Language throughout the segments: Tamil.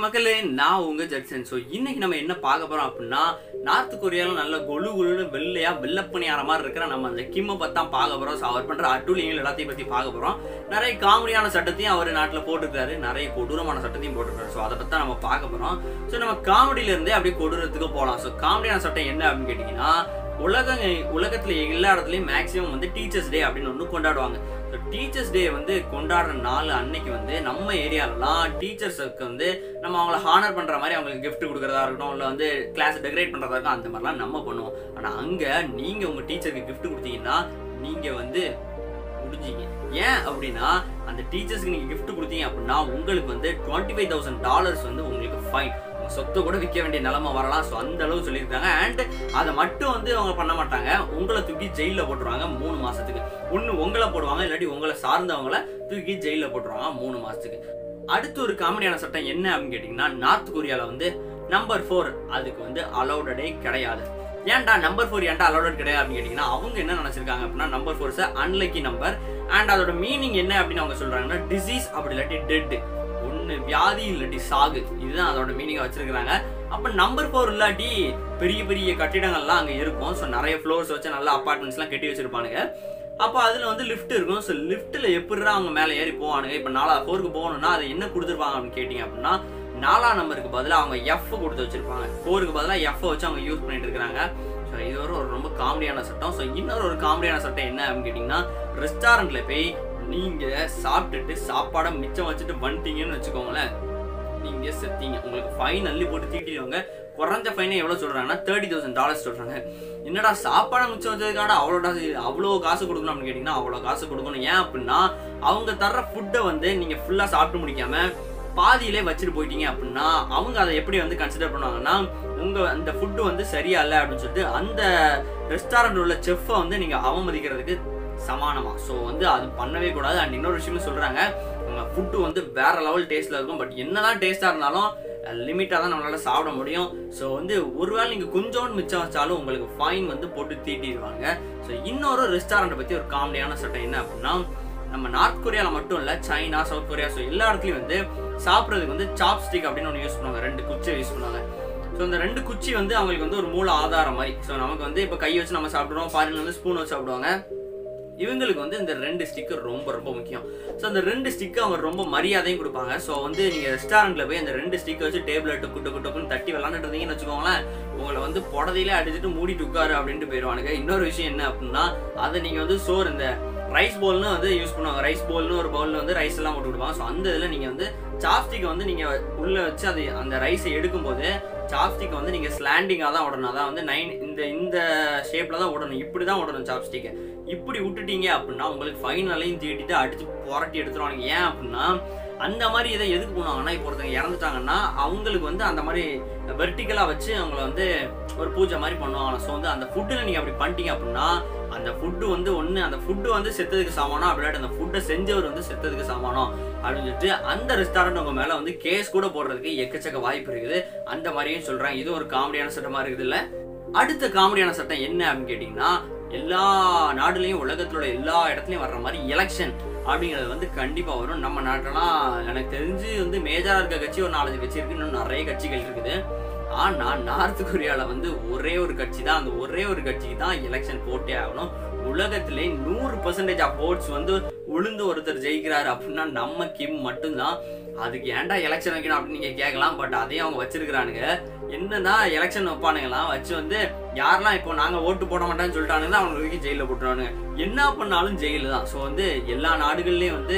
மக்களே நான் உங்க ஜட்சன் ஸோ இன்னைக்கு நம்ம என்ன பார்க்க போறோம் அப்படின்னா நார்த் கொரியாவில் நல்ல கொலு கொலுன்னு வெள்ளையா வெள்ளப்பணியார மாதிரி இருக்கிற நம்ம அந்த கிம்மை பத்தி தான் பார்க்க போறோம் ஸோ அவர் பண்ற அட்டுழியங்கள் எல்லாத்தையும் பத்தி பார்க்க போறோம் நிறைய காமெடியான சட்டத்தையும் அவர் நாட்டில் போட்டிருக்காரு நிறைய கொடூரமான சட்டத்தையும் போட்டிருக்காரு ஸோ அதை பத்தி தான் நம்ம பார்க்க போறோம் ஸோ நம்ம காமெடியில இருந்தே அப்படியே கொடூரத்துக்கு போகலாம் ஸோ காமெடியான சட்டம் என்ன அப்படின்னு கேட்டீங்கன்னா உலக உலகத்துல எல்லா இடத்துலயும் மேக்ஸிமம் வந்து டீச்சர்ஸ் டே அப்படின்னு ஒன்று கொண்டாடுவாங்க ஸோ டீச்சர்ஸ் டே வந்து கொண்டாடுற நாள் அன்னைக்கு வந்து நம்ம ஏரியாலலாம் டீச்சர்ஸுக்கு வந்து நம்ம அவங்கள ஹானர் பண்ற மாதிரி அவங்களுக்கு gift கொடுக்கறதா இருக்கட்டும் இல்லை வந்து கிளாஸ் டெக்கரேட் பண்றதா இருக்கட்டும் அந்த மாதிரிலாம் நம்ம பண்ணுவோம் ஆனா அங்க நீங்க உங்க டீச்சருக்கு gift கொடுத்தீங்கன்னா நீங்க வந்து முடிஞ்சீங்க ஏன் அப்படின்னா அந்த டீச்சர்ஸ்க்கு நீங்க gift கொடுத்தீங்க அப்படின்னா உங்களுக்கு வந்து டுவெண்ட்டி ஃபைவ் தௌசண்ட் டாலர்ஸ் வந்து உங்களுக்கு ஃபைன் சொத்தை கூட விற்க வேண்டிய நிலைமை வரலாம் ஸோ அந்த அளவு சொல்லியிருக்காங்க அண்ட் அதை மட்டும் வந்து அவங்க பண்ண மாட்டாங்க உங்களை தூக்கி ஜெயிலில் போட்டுருவாங்க மூணு மாசத்துக்கு ஒன்று உங்களை போடுவாங்க இல்லாட்டி உங்களை சார்ந்தவங்கள தூக்கி ஜெயிலில் போட்டுருவாங்க மூணு மாசத்துக்கு அடுத்து ஒரு காமெடியான சட்டம் என்ன அப்படின்னு கேட்டிங்கன்னா நார்த் கொரியாவில் வந்து நம்பர் ஃபோர் அதுக்கு வந்து அலௌடடே கிடையாது ஏன்டா நம்பர் ஃபோர் ஏன்டா அலௌடட் கிடையாது அப்படின்னு கேட்டிங்கன்னா அவங்க என்ன நினச்சிருக்காங்க அப்படின்னா number four's unlucky number and அதோட மீனிங் என்ன அப்படின்னு அவங்க சொல்கிறாங்கன்னா டிசீஸ் அப்படி இல்லாட்டி டெட் ஒன்று வியாதி இல்லாட்டி சாகு இதுதான் அதோட மீனிங்கை வச்சிருக்கிறாங்க அப்போ நம்பர் ஃபோர் இல்லாட்டி பெரிய பெரிய கட்டிடங்கள்லாம் அங்கே இருக்கும் ஸோ நிறைய ஃப்ளோர்ஸ் வச்சு நல்ல அப்பார்ட்மெண்ட்ஸ்லாம் கட்டி வச்சிருப்பானுங்க அப்போ அதில் வந்து லிஃப்ட் இருக்கும் ஸோ லிஃப்ட்டில் எப்படிதான் அவங்க மேலே ஏறி போவானுங்க இப்போ நாலா ஃபோருக்கு போகணும்னா அதை என்ன கொடுத்துருப்பாங்க அப்படின்னு கேட்டிங்க அப்படின்னா நாலாம் நம்பருக்கு பதிலாக அவங்க எஃப் கொடுத்து வச்சிருப்பாங்க ஃபோருக்கு பதிலாக எஃப் வச்சு அவங்க யூஸ் பண்ணிட்டு இருக்காங்க ஸோ இது ஒரு ஒரு ரொம்ப காமெடியான சட்டம் ஸோ இன்னொரு ஒரு காமெடியான சட்டம் என்ன அப்படின்னு கேட்டிங்கன்னா ரெஸ்டாரண்ட்டில் போய் நீங்கள் சாப்பிட்டுட்டு சாப்பாடை மிச்சம் வச்சுட்டு வந்துட்டீங்கன்னு வச்சுக்கோங்களேன் நீங்க செத்தீங்க உங்களுக்கு ஃபைன் அள்ளி போட்டு தீட்டிடுவாங்க குறைஞ்ச ஃபைனை எவ்வளோ சொல்றாங்கன்னா தேர்ட்டி தௌசண்ட் டாலர்ஸ் சொல்றாங்க என்னடா சாப்பாடை மிச்சம் வச்சதுக்காக அவ்வளோ காசு அவ்வளோ காசு கொடுக்கணும் அப்படின்னு கேட்டிங்கன்னா அவ்வளோ காசு கொடுக்கணும் ஏன் அப்படின்னா அவங்க தர்ற ஃபுட்டை வந்து நீங்கள் ஃபுல்லாக சாப்பிட்டு முடிக்காம பாதியிலே வச்சுட்டு போயிட்டீங்க அப்படின்னா அவங்க அதை எப்படி வந்து கன்சிடர் பண்ணுவாங்கன்னா உங்க அந்த ஃபுட்டு வந்து சரியா இல்லை அப்படின்னு சொல்லிட்டு அந்த ரெஸ்டாரண்ட் உள்ள செஃப்பை வந்து நீங்க அவமதிக்கிறதுக்கு சமானமா ஸோ வந்து அது பண்ணவே கூடாது அண்ட் இன்னொரு விஷயமும் சொல்றாங்க உங்க ஃபுட்டு வந்து வேற லெவல் டேஸ்ட்ல இருக்கும் பட் என்னதான் டேஸ்டா இருந்தாலும் லிமிட்டாக தான் நம்மளால சாப்பிட முடியும் ஸோ வந்து ஒருவேளை நீங்கள் கொஞ்சோண்டு மிச்சம் வச்சாலும் உங்களுக்கு ஃபைன் வந்து போட்டு தீட்டிடுவாங்க ஸோ இன்னொரு ரெஸ்டாரண்ட்டை பற்றி ஒரு காமெடியான சட்டம் என்ன அப்படின்னா நம்ம நார்த் கொரியாவில் மட்டும் இல்லை சைனா சவுத் கொரியா ஸோ எல்லா இடத்துலையும் வந்து சாப்பிட்றதுக்கு வந்து சாப்ஸ்டிக் அப்படின்னு ஒன்று யூஸ் பண்ணுவாங்க ரெண்டு குச்சியை யூஸ் பண்ணுவாங்க ஸோ இந்த ரெண்டு குச்சி வந்து அவங்களுக்கு வந்து ஒரு மூல ஆதாரம் மாதிரி ஸோ நமக்கு வந்து இப்போ கை வச்சு நம்ம சாப்பிடுறோம் ஃபாரின் வந்து ஸ்பூன் வச்சு சாப்பிடுவாங்க இவங்களுக்கு வந்து இந்த ரெண்டு ஸ்டிக்கு ரொம்ப ரொம்ப முக்கியம் ஸோ அந்த ரெண்டு ஸ்டிக்கு அவங்க ரொம்ப மரியாதையும் கொடுப்பாங்க ஸோ வந்து நீங்கள் ரெஸ்டாரண்ட்டில் போய் அந்த ரெண்டு ஸ்டிக்கை வச்சு டேபிள் டொக்கு டொக்கு டொக்குன்னு தட்டி விளாண்டுட்டு இருந்தீங்கன்னு வச்சுக்கோங்களேன் உங்களை வந்து புடதையிலே அடிச்சுட்டு மூடிட்டு உட்காரு அப்படின்ட்டு போயிடுவானுங்க இன்னொரு விஷயம் என்ன அப்படின்னா அதை நீங்கள் வந்து சோறு இந்த ரைஸ் பவுல்னு வந்து யூஸ் பண்ணுவாங்க ரைஸ் பவுல்னு ஒரு பவுலில் வந்து ரைஸ் எல்லாம் போட்டு விடுவாங்க ஸோ அந்த இதில் நீங்கள் வந்து சாப்ஸ்டிக்கை வந்து நீங்கள் உள்ளே வச்சு அது அந்த ரைஸை எடுக்கும்போது சாப்ஸ்டிக்கை வந்து நீங்கள் ஸ்லாண்டிங்காக தான் விடணும் அதான் வந்து நைன் இந்த இந்த ஷேப்பில் தான் விடணும் இப்படி தான் விடணும் சாப்ஸ்டிக்கை இப்படி விட்டுட்டீங்க அப்படின்னா உங்களுக்கு ஃபைனலையும் தீட்டிட்டு அடிச்சு புரட்டி எடுத்துருவாங்க ஏன் அப்படின்னா அந்த மாதிரி இதை எதுக்கு பண்ணுவாங்கன்னா இப்போ ஒருத்தங்க இறந்துட்டாங்கன்னா அவங்களுக்கு வந்து அந்த மாதிரி வெர்டிக்கலாக வச்சு அவங்கள வந்து ஒரு பூஜை மாதிரி பண்ணுவாங்க ஸோ வந்து அந்த ஃபுட்டில் நீங்கள் அப்படி பண்ணிட்டீங்க அப்படின்னா அந்த ஃபுட்டு வந்து ஒன்று அந்த ஃபுட்டு வந்து செத்ததுக்கு சமானம் அப்படின்ட்டு அந்த ஃபுட்டை செஞ்சவர் வந்து செத்ததுக்கு சமானம் அப்படின்னு சொல்லிட்டு அந்த ரெஸ்டாரண்ட் உங்க மேலே வந்து கேஸ் கூட போடுறதுக்கு எக்கச்சக்க வாய்ப்பு இருக்குது அந்த மாதிரியும் சொல்கிறாங்க இது ஒரு காமெடியான சட்டமாக இருக்குது இல்லை அடுத்த காமெடியான சட்டம் என்ன அப்படின்னு கேட்டிங்கன்னா எல்லா நாடுலையும் உலகத்தில் உள்ள எல்லா இடத்துலையும் வர்ற மாதிரி எலெக்ஷன் அப்படிங்கிறது வந்து கண்டிப்பாக வரும் நம்ம நாட்டெல்லாம் எனக்கு தெரிஞ்சு வந்து மேஜராக இருக்க கட்சி ஒரு நாலஞ்சு கட்சி இருக்கு இன்னும் நிறைய கட்சிகள் இருக்குது ஆனா நார்த் கொரியால வந்து ஒரே ஒரு கட்சி தான் அந்த ஒரே ஒரு கட்சிக்கு தான் எலெக்ஷன் போட்டே ஆகணும் உலகத்திலே நூறு பர்சன்டேஜ் ஆஃப் ஓட்ஸ் வந்து உளுந்து ஒருத்தர் ஜெயிக்கிறாரு அப்படின்னா நம்ம கிம் மட்டும்தான் அதுக்கு ஏன்டா எலெக்ஷன் வைக்கணும் அப்படின்னு நீங்க கேட்கலாம் பட் அதையும் அவங்க வச்சிருக்கிறானுங்க என்னன்னா எலெக்ஷன் வைப்பானுங்களாம் வச்சு வந்து யாரெல்லாம் இப்போ நாங்க ஓட்டு போட மாட்டோம்னு சொல்லிட்டானுங்களோ அவங்களுக்கு ஜெயில போட்டுருவானுங்க என்ன பண்ணாலும் ஜெயிலு தான் ஸோ வந்து எல்லா நாடுகள்லயும் வந்து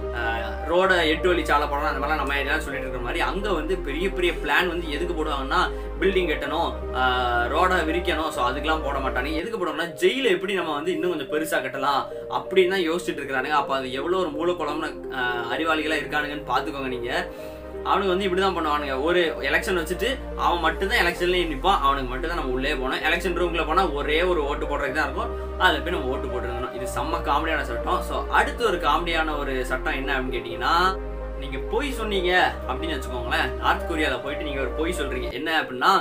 ரோட எட்டு வழி சாலை போடணும் அந்த மாதிரிலாம் நம்ம ஏரியா சொல்லிட்டு இருக்கிற மாதிரி அங்கே வந்து பெரிய பெரிய பிளான் வந்து எதுக்கு போடுவாங்கன்னா பில்டிங் கட்டணும் ரோடை விரிக்கணும் ஸோ அதுக்கெல்லாம் போட மாட்டாங்க எதுக்கு போடுவாங்கன்னா ஜெயில எப்படி நம்ம வந்து இன்னும் கொஞ்சம் பெருசாக கட்டலாம் அப்படின்னு தான் யோசிச்சுட்டு இருக்கிறானுங்க அப்போ அது எவ்வளோ ஒரு மூலக்குளம்னு அறிவாளிகளாக இருக்கானுங்கன்னு பார்த்துக்கோங்க நீங்கள் அவனுக்கு வந்து இப்படி தான் பண்ணுவானுங்க ஒரு எலெக்ஷன் வச்சுட்டு அவன் மட்டும்தான் எலெக்ஷன்லேயே நிற்பான் அவனுக்கு மட்டும் தான் நம்ம உள்ளே போனோம் எலெக்ஷன் ரூம்ல போனால் ஒரே ஒரு ஓட்டு போடுறதுக்கு தான் இருக்கும் அதில் போய் நம்ம ஓட்டு போட்டுருந்தோம் இது செம்ம காமெடியான சட்டம் ஸோ அடுத்து ஒரு காமெடியான ஒரு சட்டம் என்ன அப்படின்னு கேட்டிங்கன்னா நீங்க பொய் சொன்னீங்க அப்படின்னு வச்சுக்கோங்களேன் நார்த் கொரியால போயிட்டு நீங்க ஒரு பொய் சொல்றீங்க என்ன அப்படின்னா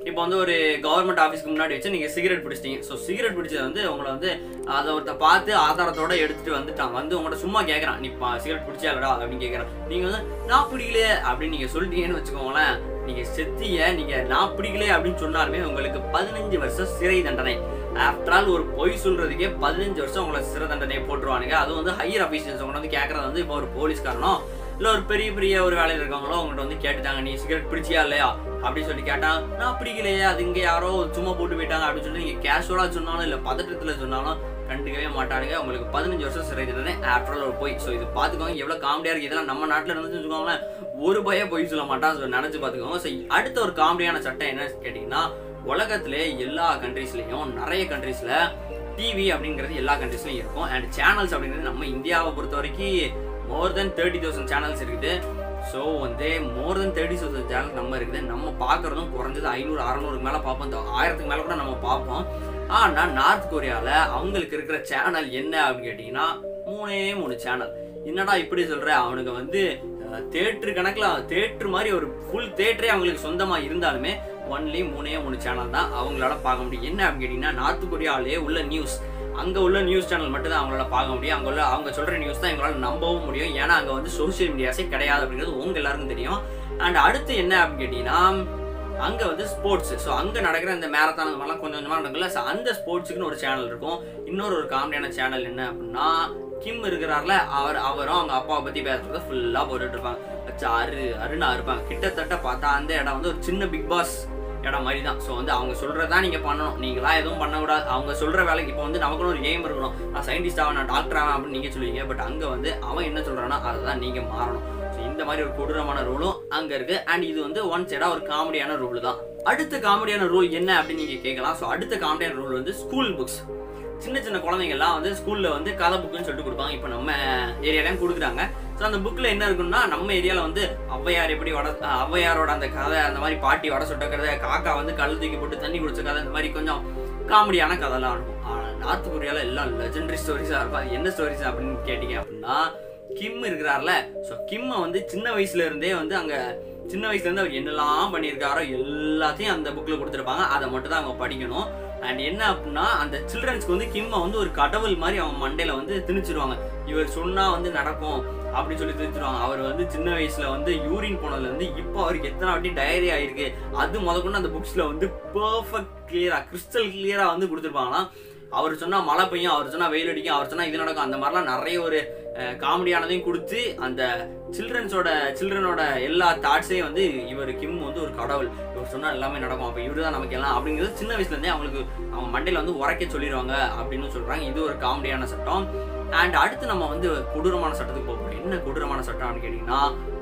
இப்போ வந்து ஒரு கவர்மெண்ட் ஆஃபீஸ்க்கு முன்னாடி வச்சு நீங்கள் சிகரெட் பிடிச்சிட்டீங்க ஸோ சிகரெட் பிடிச்சது வந்து உங்களை வந்து அதை ஒருத்த பார்த்து ஆதாரத்தோட எடுத்துட்டு வந்துட்டான் வந்து உங்கள்ட்ட சும்மா கேட்குறான் நீ பா சிகரெட் பிடிச்சாலடா அப்படின்னு கேட்குறான் நீங்கள் வந்து நான் பிடிக்கலையே அப்படின்னு நீங்கள் சொல்லிட்டீங்கன்னு வச்சுக்கோங்களேன் நீங்கள் செத்திய நீங்கள் நான் பிடிக்கலையே அப்படின்னு சொன்னாலுமே உங்களுக்கு பதினஞ்சு வருஷம் சிறை தண்டனை ஆஃப்டர் ஆல் ஒரு பொய் சொல்றதுக்கே பதினஞ்சு வருஷம் உங்களை சிறை தண்டனை போட்டுருவானுங்க அதுவும் வந்து ஹையர் அஃபீஷியல்ஸ் உங்களை வந்து கேட்கறது வந்து இப்போ ஒரு போலீஸ்காரனோ இல்லை ஒரு பெரிய பெரிய ஒரு வேலையில் இருக்கவங்களோ உங்கள்கிட்ட வந்து கேட்டுட்டாங்க நீ சிகரெட் பிடிச்சியா இல்லையா அப்படின்னு சொல்லி கேட்டா நான் பிடிக்கலையே அது இங்கே யாரோ சும்மா போட்டு போயிட்டாங்க அப்படின்னு சொல்லி நீங்கள் கேஷுவலாக சொன்னாலும் இல்லை பதட்டத்தில் சொன்னாலும் கண்டுக்கவே மாட்டானுங்க உங்களுக்கு பதினஞ்சு வருஷம் சிறை தண்டனை ஆஃப்டர் ஆல் ஒரு பொய் ஸோ இது பார்த்துக்கோங்க எவ்வளோ காமெடியாக இருக்குது இதெல்லாம் நம்ம நாட்டில் இருந்து வச்சுக்கோங்களேன் ஒரு பய பொய் சொல்ல மாட்டான் ஸோ நினச்சி பார்த்துக்கோங்க ஸோ அடுத்த ஒரு காமெடியான சட்டம் என்னன்னு கேட்டிங்கன்னா உலகத்திலே எல்லா கண்ட்ரீஸ்லையும் நிறைய கண்ட்ரீஸில் டிவி அப்படிங்கிறது எல்லா கண்ட்ரீஸ்லையும் இருக்கும் அண்ட் சேனல்ஸ் அப்படிங்கிறது நம்ம இந்தியாவை பொறுத்த வரைக்கும் more than thirty thousand channels இருக்குது ஸோ வந்து more than thirty thousand channel நம்ம இருக்குது நம்ம பார்க்குறதும் குறைஞ்சது ஐநூறு அறநூறுக்கு மேலே பார்ப்போம் இந்த ஆயிரத்துக்கு மேலே கூட நம்ம பார்ப்போம் ஆனால் நார்த் கொரியாவில் அவங்களுக்கு இருக்கிற சேனல் என்ன அப்படின்னு கேட்டிங்கன்னா மூணே மூணு சேனல் என்னடா இப்படி சொல்ற அவனுக்கு வந்து தேட்டர் கணக்கில் தேட்டர் மாதிரி ஒரு ஃபுல் தேட்டரே அவங்களுக்கு சொந்தமாக இருந்தாலுமே ஒன்லி மூணே மூணு சேனல் தான் அவங்களால பார்க்க முடியும் என்ன அப்படின்னு கேட்டிங்கன்னா நார்த் கொரியாவிலே உள்ள நியூஸ் அங்கே உள்ள நியூஸ் சேனல் மட்டும் தான் அவங்களால பார்க்க முடியும் அங்கே உள்ள அவங்க சொல்கிற நியூஸ் தான் எங்களால் நம்பவும் முடியும் ஏன்னா அங்கே வந்து சோஷியல் மீடியாஸே கிடையாது அப்படிங்கிறது உங்க எல்லாருக்கும் தெரியும் அண்ட் அடுத்து என்ன அப்படின்னு கேட்டிங்கன்னா அங்கே வந்து ஸ்போர்ட்ஸ் ஸோ அங்கே நடக்கிற இந்த மேரத்தான் அந்த மாதிரிலாம் கொஞ்சம் கொஞ்சமாக நடக்குல்ல ஸோ அந்த ஸ்போர்ட்ஸுக்குன்னு ஒரு சேனல் இருக்கும் இன்னொரு ஒரு காமெடியான சேனல் என்ன அப்படின்னா கிம் இருக்கிறார்ல அவர் அவரும் அவங்க அப்பாவை பற்றி பேசுறத ஃபுல்லாக போட்டுட்டு இருப்பாங்க வச்சு அரு அருணா இருப்பாங்க கிட்டத்தட்ட பார்த்தா அந்த இடம் வந்து ஒரு சின்ன பிக் பாஸ் இடம் மாதிரி தான் ஸோ வந்து அவங்க சொல்கிறதா நீங்கள் பண்ணணும் நீங்களா எதுவும் பண்ணக்கூடாது அவங்க சொல்கிற வேலைக்கு இப்போ வந்து நமக்குன்னு ஒரு எய்ம் இருக்கணும் நான் சயின்டிஸ்ட் ஆவேன் நான் டாக்டர் ஆவேன் அப்படின்னு நீங்கள் சொல்லுவீங்க பட் அங்கே வந்து அவன் என்ன சொல்கிறானோ அதை தான் நீங்கள் மாறணும் ஸோ இந்த மாதிரி ஒரு கொடூரமான ரூலும் அங்கே இருக்குது அண்ட் இது வந்து ஒன் சைடாக ஒரு காமெடியான ரூல் தான் அடுத்த காமெடியான ரூல் என்ன அப்படின்னு நீங்கள் கேட்கலாம் ஸோ அடுத்த காமெடியான ரூல் வந்து ஸ்கூல் புக்ஸ் சின்ன சின்ன குழந்தைங்கள்லாம் வந்து ஸ்கூல்ல வந்து கதை புக்குன்னு சொல்லிட்டு கொடுப்பாங்க இப்போ நம்ம ஏரியாலையும் கொடுக்குறாங்க ஸோ அந்த புக்கில் என்ன இருக்குன்னா நம்ம ஏரியாவில் வந்து ஔவையார் எப்படி வட அஹ் ஔவையாரோட அந்த கதை அந்த மாதிரி பாட்டி வட சுட்ட கதை காக்கா வந்து கல் தூக்கி போட்டு தண்ணி குடிச்ச கதை இந்த மாதிரி கொஞ்சம் காமெடியான கதைலாம் இருக்கும் ஆனால் நார்த் கொரியாவில் எல்லாம் லெஜெண்டரி ஸ்டோரிஸாக இருக்கும் அது என்ன ஸ்டோரிஸ் அப்படின்னு கேட்டிங்க அப்படின்னா கிம் இருக்கிறார்ல ஸோ கிம்மை வந்து சின்ன வயசுல இருந்தே வந்து அங்கே சின்ன வயசுல இருந்து அவர் என்னெல்லாம் பண்ணியிருக்காரோ எல்லாத்தையும் அந்த புக்கில் கொடுத்துருப்பாங்க அதை மட்டும் தான் அவங்க படிக்கணும் அண்ட் என்ன அப்படின்னா அந்த சில்ட்ரன்ஸ்க்கு வந்து கிம்மை வந்து ஒரு கடவுள் மாதிரி அவன் மண்டையில வந்து திணிச்சிருவாங்க இவர் சொன்னா வந்து நடக்கும் அப்படின்னு சொல்லி திணிச்சிருவாங்க அவர் வந்து சின்ன வயசுல வந்து யூரின் போனதுல இருந்து இப்போ அவருக்கு எத்தனை வாட்டி டயரி ஆயிருக்கு அது முதற்கொண்டு அந்த புக்ஸ்ல வந்து பெர்ஃபெக்ட் கிளியரா கிறிஸ்டல் கிளியரா வந்து கொடுத்துருப்பாங்களாம் அவர் சொன்னா மழை பெய்யும் அவர் சொன்னா வெயில் அடிக்கும் அவர் சொன்னா இது நடக்கும் அந்த மாதிரிலாம் நிறைய ஒரு காமெடியானதையும் கொடுத்து அந்த சில்ட்ரன்ஸோட சில்ட்ரனோட எல்லா தாட்ஸையும் வந்து இவர் கிம் வந்து ஒரு கடவுள் இவர் சொன்னா எல்லாமே நடக்கும் அப்ப இவரு தான் நமக்கு எல்லாம் அப்படிங்கிறது சின்ன வயசுல இருந்தே அவங்களுக்கு அவங்க மண்டையில வந்து உரைக்க சொல்லிடுவாங்க அப்படின்னு சொல்றாங்க இது ஒரு காமெடியான சட்டம் அண்ட் அடுத்து நம்ம வந்து கொடூரமான சட்டத்துக்கு போக போறோம் என்ன கொடூரமான சட்டம்னு கேட்டீங்கன்னா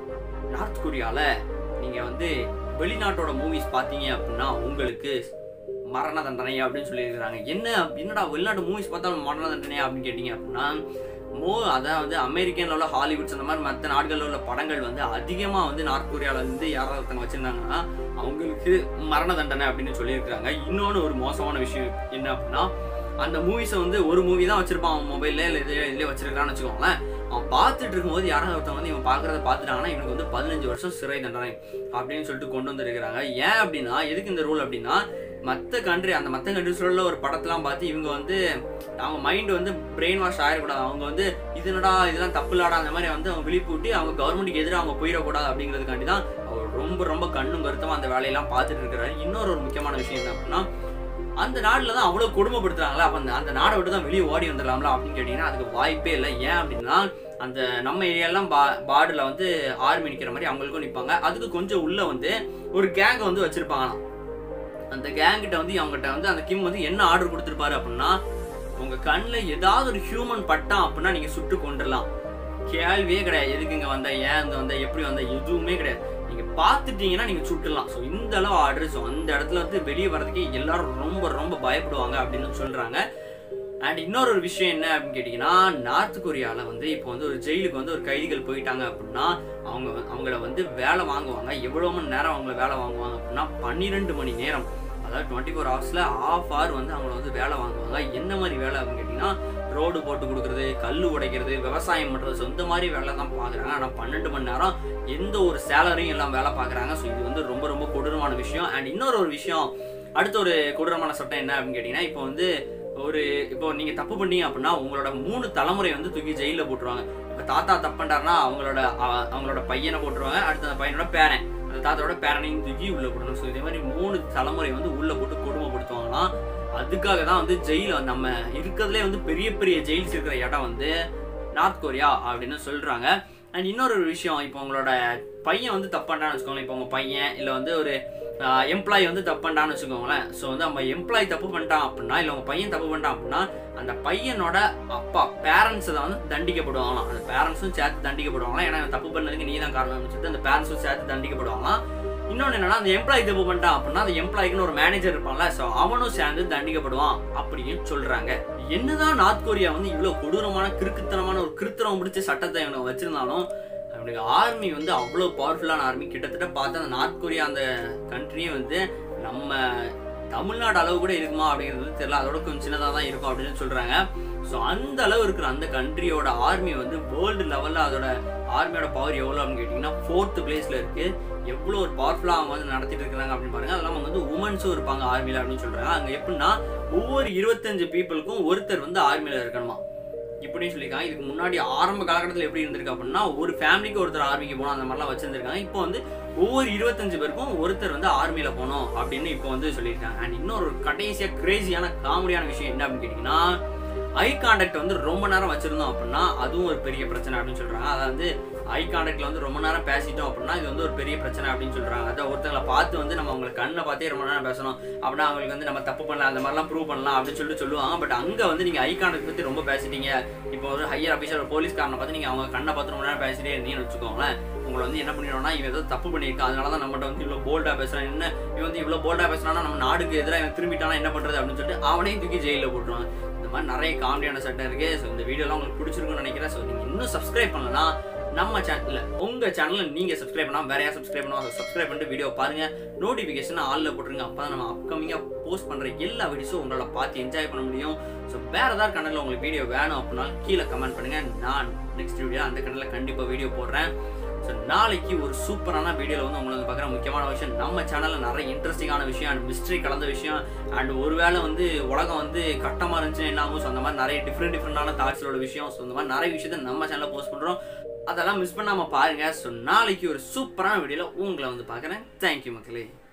நார்த் கொரியால நீங்க வந்து வெளிநாட்டோட மூவிஸ் பார்த்தீங்க அப்படின்னா உங்களுக்கு மரண தண்டனை அப்படின்னு சொல்லியிருக்கிறாங்க என்ன என்னடா வெளிநாட்டு மூவிஸ் பார்த்தாலும் மரண தண்டனை அப்படின்னு கேட்டிங்க அப்படின்னா மோ அதான் வந்து அமெரிக்கன்ல உள்ள ஹாலிவுட்ஸ் அந்த மாதிரி மற்ற நாடுகளில் உள்ள படங்கள் வந்து அதிகமாக வந்து நார்த் கொரியாவில் வந்து யாராவது ஒருத்தங்க வச்சிருந்தாங்கன்னா அவங்களுக்கு மரண தண்டனை அப்படின்னு சொல்லியிருக்கிறாங்க இன்னொன்று ஒரு மோசமான விஷயம் என்ன அப்படின்னா அந்த மூவிஸை வந்து ஒரு மூவி தான் வச்சிருப்பான் அவன் மொபைல்ல இல்லை இது இதுலேயே வச்சிருக்கான்னு வச்சுக்கோங்களேன் அவன் பார்த்துட்டு இருக்கும்போது யாராவது ஒருத்தவங்க வந்து இவன் பார்க்கறத பார்த்துட்டாங்கன்னா இவனுக்கு வந்து பதினஞ்சு வருஷம் சிறை தண்டனை அப்படின்னு சொல்லிட்டு கொண்டு வந்திருக்கிறாங்க ஏன் அப்படின்னா எதுக்கு இந்த ரூல் அப்படின்னா மற்ற கண்ட்ரி அந்த மற்ற கண்ட்ரிஸ்ல உள்ள ஒரு படத்தெல்லாம் பார்த்து இவங்க வந்து அவங்க மைண்ட் வந்து பிரெயின் வாஷ் ஆயிடக்கூடாது அவங்க வந்து இது என்னடா இதெல்லாம் தப்பு இல்லாடா அந்த மாதிரி வந்து அவங்க விழிப்பூட்டி அவங்க கவர்மெண்ட்டுக்கு எதிராக அவங்க போயிடக்கூடாது அப்படிங்கிறதுக்காண்டி தான் அவர் ரொம்ப ரொம்ப கண்ணும் கருத்தமாக அந்த வேலையெல்லாம் பார்த்துட்டு இருக்கிறாரு இன்னொரு ஒரு முக்கியமான விஷயம் என்ன அப்படின்னா அந்த நாட்டில் தான் அவ்வளோ கொடுமைப்படுத்துறாங்களா அப்போ அந்த அந்த நாடை விட்டு தான் வெளியே ஓடி வந்துடலாம்ல அப்படின்னு கேட்டிங்கன்னா அதுக்கு வாய்ப்பே இல்லை ஏன் அப்படின்னா அந்த நம்ம ஏரியாலாம் பா பார்டரில் வந்து ஆர்மி நிற்கிற மாதிரி அவங்களுக்கும் நிற்பாங்க அதுக்கு கொஞ்சம் உள்ளே வந்து ஒரு கேங்கை வந்து வச்சுருப்பாங்களாம் அந்த கேங்கிட்ட வந்து அவங்ககிட்ட வந்து அந்த கிம் வந்து என்ன ஆர்டர் கொடுத்துருப்பாரு அப்படின்னா உங்க கண்ணில் ஏதாவது ஒரு ஹியூமன் பட்டான் அப்படின்னா நீங்க சுட்டு கொண்டுடலாம் கேள்வியே கிடையாது எதுக்கு இங்க வந்த ஏன் இங்க வந்த எப்படி வந்த எதுவுமே கிடையாது நீங்க பார்த்துட்டீங்கன்னா நீங்க சுட்டுலாம் ஸோ இந்த அளவு ஆர்டர் ஸோ அந்த இடத்துல வந்து வெளியே வர்றதுக்கு எல்லாரும் ரொம்ப ரொம்ப பயப்படுவாங்க அப்படின்னு சொல்றாங்க அண்ட் இன்னொரு ஒரு விஷயம் என்ன அப்படின்னு கேட்டிங்கன்னா நார்த் கொரியாவில் வந்து இப்போ வந்து ஒரு ஜெயிலுக்கு வந்து ஒரு கைதிகள் போயிட்டாங்க அப்படின்னா அவங்க அவங்கள வந்து வேலை வாங்குவாங்க எவ்வளோ மணி நேரம் அவங்கள வேலை வாங்குவாங்க அப்படின்னா பன்னிரெண்டு மணி நேரம் அதாவது டுவெண்ட்டி ஃபோர் ஹவர்ஸில் ஆஃப் ஹவர் வந்து அவங்கள வந்து வேலை வாங்குவாங்க என்ன மாதிரி வேலை அப்படின்னு கேட்டிங்கன்னா ரோடு போட்டு கொடுக்குறது கல் உடைக்கிறது விவசாயம் பண்ணுறது ஸோ இந்த மாதிரி வேலை தான் பார்க்குறாங்க ஆனால் பன்னெண்டு மணி நேரம் எந்த ஒரு சேலரியும் எல்லாம் வேலை பார்க்குறாங்க ஸோ இது வந்து ரொம்ப ரொம்ப கொடூரமான விஷயம் அண்ட் இன்னொரு ஒரு விஷயம் அடுத்த ஒரு கொடூரமான சட்டம் என்ன அப்படின்னு கேட்டிங்கன்னா இப்போ வந்து ஒரு இப்போ நீங்கள் தப்பு பண்ணீங்க அப்படின்னா உங்களோட மூணு தலைமுறை வந்து தூக்கி ஜெயிலில் போட்டுருவாங்க இப்போ தாத்தா தப்பு பண்ணிட்டாருன்னா அவங்களோட அ- அவங்களோட பையனை போட்டுருவாங்க அடுத்த அந்த பையனோட பேரன் அந்த தாத்தாவோட பேரனையும் தூக்கி உள்ள போடணும் ஸோ இதே மாதிரி மூணு தலைமுறை வந்து உள்ள போட்டு கொடுமைப்படுத்துவாங்களாம் அதுக்காக தான் வந்து ஜெயில நம்ம இருக்கிறதுலே வந்து பெரிய பெரிய ஜெயில்ஸ் இருக்கிற இடம் வந்து நார்த் கொரியா அப்படின்னு சொல்றாங்க அண்ட் இன்னொரு ஒரு விஷயம் இப்போ உங்களோட பையன் வந்து தப்பு பண்ணான்னு வச்சுக்கோங்களேன் இப்போ உங்க பையன் இல்லை வந்து ஒரு எம்ப்ளாயி வந்து தப்பு பண்ணிட்டான்னு வச்சுக்கோங்களேன் ஸோ வந்து நம்ம எம்ப்ளாயி தப்பு பண்ணிட்டான் அப்படின்னா இல்லை உங்க பையன் தப்பு பண்ணிட்டான் அப்படின்னா அந்த பையனோட அப்பா பேரண்ட்ஸ் தான் வந்து தண்டிக்கப்படுவாங்களாம் அந்த பேரண்ட்ஸும் சேர்த்து தண்டிக்கப்படுவாங்களாம் ஏன்னா இவன் தப்பு பண்ணதுக்கு நீ தான் காரணம்னு சொல்லிட்டு அந்த பேரண்ட்ஸும் சேர்த்து தண்டிக்கப்படுவாங்களாம் இன்னொன்று என்னன்னா அந்த எம்ப்ளாயி தப்பு பண்ணிட்டான் அப்படின்னா அந்த எம்ப்ளாய்க்குன்னு ஒரு மேனேஜர் இருப்பான்ல ஸோ அவனும் சேர்ந்து தண்டிக்கப்படுவான் அப்படின்னு சொல்றாங்க என்னதான் நார்த் கொரியா வந்து இவ்வளோ கொடூரமான கிறுக்குத்தனமான ஒரு கிருத்திரம் பிடிச்ச சட்டத்தை இவனுக்கு வச்சிருந்தாலும் அவனுக்கு ஆர்மி வந்து அவ்வளோ பவர்ஃபுல்லான ஆர்மி கிட்டத்தட்ட பார்த்தா அந்த நார்த் கொரியா அந்த கண்ட்ரியே வந்து நம்ம தமிழ்நாடு அளவு கூட இருக்குமா அப்படிங்கிறது வந்து தெரியல அதோட கொஞ்சம் சின்னதாக தான் இருக்கும் அப்படின்னு சொல்றாங்க ஸோ அந்த அளவு இருக்கிற அந்த கண்ட்ரியோட ஆர்மி வந்து வேர்ல்டு லெவலில் அதோட ஆர்மியோட பவர் எவ்வளோ அப்படின்னு கேட்டிங்கன்னா ஃபோர்த்து பிளேஸில் இருக்கு எவ்வளோ ஒரு பவர்ஃபுல்லாக அவங்க வந்து நடத்திட்டு இருக்காங்க அப்படின்னு பாருங்க அதெல்லாம் அவங்க வந்து உமன்ஸும் இருப்பாங்க ஆர்மியில் அப்படின்னு சொல்றாங்க அங்கே எப்படின்னா ஒவ்வொரு இருபத்தஞ்சு பீப்புளுக்கும் ஒருத்தர் வந்து ஆர்மியில் இருக்கணுமா இப்படின்னு சொல்லியிருக்காங்க இதுக்கு முன்னாடி ஆரம்ப காலகட்டத்தில் எப்படி இருந்திருக்கு அப்படின்னா ஒரு ஃபேமிலிக்கு ஒருத்தர் ஆர்மிக்கு போகணும் அந்த மாதிரிலாம் வச்சிருந்திருக்காங்க இப்போ வந்து ஒவ்வொரு இருபத்தஞ்சு பேருக்கும் ஒருத்தர் வந்து ஆர்மியில போகணும் அப்படின்னு இப்போ வந்து சொல்லியிருக்காங்க அண்ட் இன்னொரு கடைசியா கிரேசியான காமெடியான விஷயம் என்ன அப்படின்னு கேட்டிங்கன்னா ஐ கான்டாக்ட் வந்து ரொம்ப நேரம் வச்சிருந்தோம் அப்படின்னா அதுவும் ஒரு பெரிய பிரச்சனை அப்படின்னு சொல்றாங்க அதாவது ஐ கான்டாக்ட்ல வந்து ரொம்ப நேரம் பேசிட்டோம் அப்படின்னா இது வந்து ஒரு பெரிய பிரச்சனை அப்படின்னு சொல்றாங்க அதான் ஒருத்தங்களை பார்த்து வந்து நம்ம அவங்களை கண்ணை பார்த்தே ரொம்ப நேரம் பேசணும் அப்படின்னா அவங்களுக்கு வந்து நம்ம தப்பு பண்ணலாம் அந்த மாதிரிலாம் ப்ரூவ் பண்ணலாம் அப்படின்னு சொல்லிட்டு சொல்லுவாங்க பட் அங்க வந்து நீங்க ஐ கான்டாக்ட் பத்தி ரொம்ப பேசிட்டீங்க இப்போ ஒரு ஹையர் ஆஃபீஸர் ஒரு போலீஸ்காரனை பார்த்து நீங்க அவங்க கண்ணை பார்த்து ரொம்ப நேரம் பேசிட்டே இருந்தீங்கன்னு வச்சுக்கோங்களேன் உங்களை வந்து என்ன பண்ணிடுவோம்னா இவன் ஏதோ தப்பு பண்ணியிருக்கான் அதனால தான் நம்மகிட்ட வந்து இவ்வளோ போல்டா பேசுறான் என்ன இவன் வந்து இவ்வளோ போல்டா பேசுறான்னா நம்ம நாடுக்கு எதிராக இவன் திரும்பிட்டானா என்ன பண்றது அப்படின்னு சொல்லிட்டு அவனையும் தூக்கி ஜெயிலில் போட்டுருவாங்க இந்த மாதிரி நிறைய காமெடியான சட்டம் இருக்கு ஸோ இந்த வீடியோலாம் உங்களுக்கு பிடிச்சிருக்கும்னு நினைக்கிறேன் ஸோ நீங்க இன்னும் சப்ஸ்கிரைப் பண்ணலன்னா நம்ம சேனல்ல உங்க சேனல்ல நீங்க சப்ஸ்கிரைப் பண்ணாம வேற யாரும் சப்ஸ்கிரைப் பண்ணுவாங்க சப்ஸ்கிரைப் பண்ணிட்டு வீடியோ பாருங்க நோட்டிபிகேஷன் ஆல்ல போட்டுருங்க அப்பதான் நம்ம அப்கமிங்கா போஸ்ட் பண்ற எல்லா வீடியோஸும் உங்களால பார்த்து என்ஜாய் பண்ண முடியும் ஸோ வேற ஏதாவது கனல்ல உங்களுக்கு வீடியோ வேணும் அப்படின்னா கீழே கமெண்ட் பண்ணுங்க நான் நெக்ஸ்ட் வீடியோ அந்த கனல்ல கண்டிப்பா வீடியோ போடுறேன் ஸோ நாளைக்கு ஒரு சூப்பரான வீடியோவில் வந்து உங்களுக்கு பார்க்குற முக்கியமான விஷயம் நம்ம சேனலில் நிறைய இன்ட்ரெஸ்டிங்கான விஷயம் அண்ட் மிஸ்ட்ரி கலந்த விஷயம் அண்ட் ஒருவேளை வந்து உலகம் வந்து கட்டமாக இருந்துச்சுன்னா என்ன ஆகும் ஸோ அந்த மாதிரி நிறைய டிஃப்ரெண்ட் டிஃப்ரெண்டான தாட்ஸோட விஷயம் ஸோ இந்த மாதிரி நிறைய விஷயத்தை நம்ம சேனலில் போஸ்ட் பண்ணுறோம் அதெல்லாம் மிஸ் பண்ணாமல் பாருங்கள் ஸோ நாளைக்கு ஒரு சூப்பரான வீடியோவில் உங்களை வந்து பார்க்குறேன் தேங்க்யூ மக்களே